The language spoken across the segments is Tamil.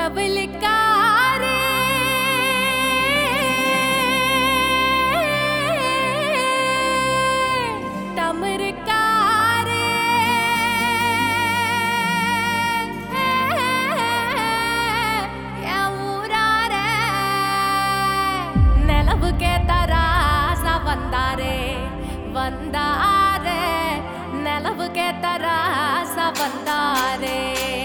முகவலிக்காரே தமருக்காரே என் ஊராரே நிலவுக்கே தராசா வந்தாரே வந்தாரே நிலவுக்கே தராசா வந்தாரே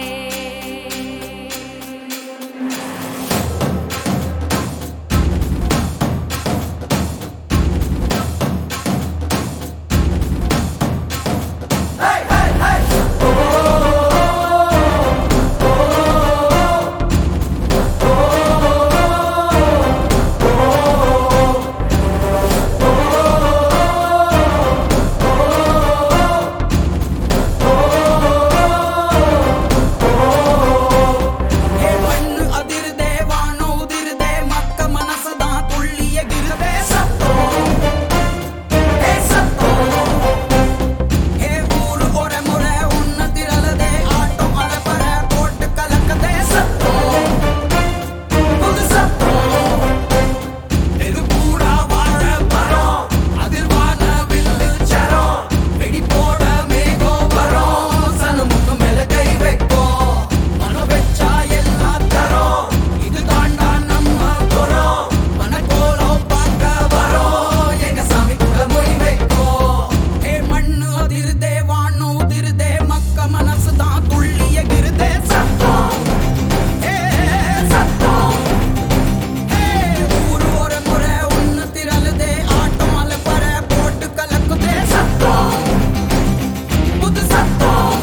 ஏ மண்ணு அதிருதே வானம் உதிருதே மக்க மனசுதான் துள்ளி எகிருதே சத்தம் ஏ சத்தம் ஏ ஊரு ஒரு முறை உன்ன திரளதே ஆட்டம் அலப்பற போட்டு கலக்கதே சத்தம் புது சத்தம் இது பூரா வாழ மரம் அதில் வான வில்லு சரம் வெடி போட மேகம் வரும் சனமுக்கு மேல கை வைக்கும் மனம் வச்சா எல்லாம் தரும் இது தாண்டா நம்ம குரம் மனக்கோலம் பார்க்க வரோம் எங்க சாமி கூட மொய் வைக்கும் ஏ மண்ணு அதிருதே வானம் உதிருதே மக்க மனசு தான் துள்ளி எகிருதே சத்தம் ஏ சத்தம் ஏய், ஊரு ஒரு முறை ஒண்ணு திரளுதே, ஆட்டம் அலப்பற போட்டு கலக்குதே சத்தம். புது சத்தம்.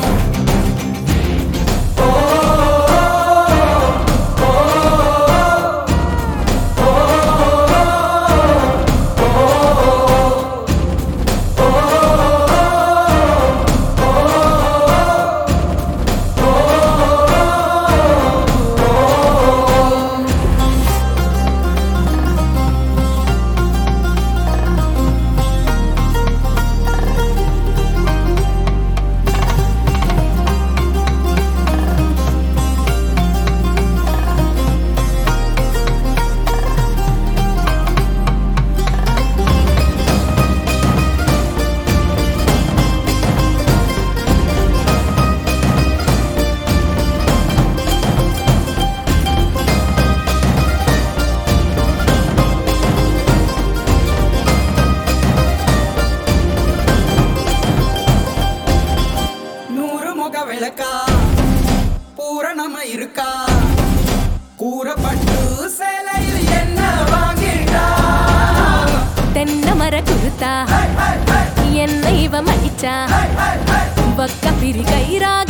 நூறு முக விளக்கா பூரணமா இருக்கா கூறப்பட்டு சேலையில் என்ன வாங்கிட்டா தென்னை மர குருத்தா என்னை இவ மடிச்சா பக்க பிரி கயிறாக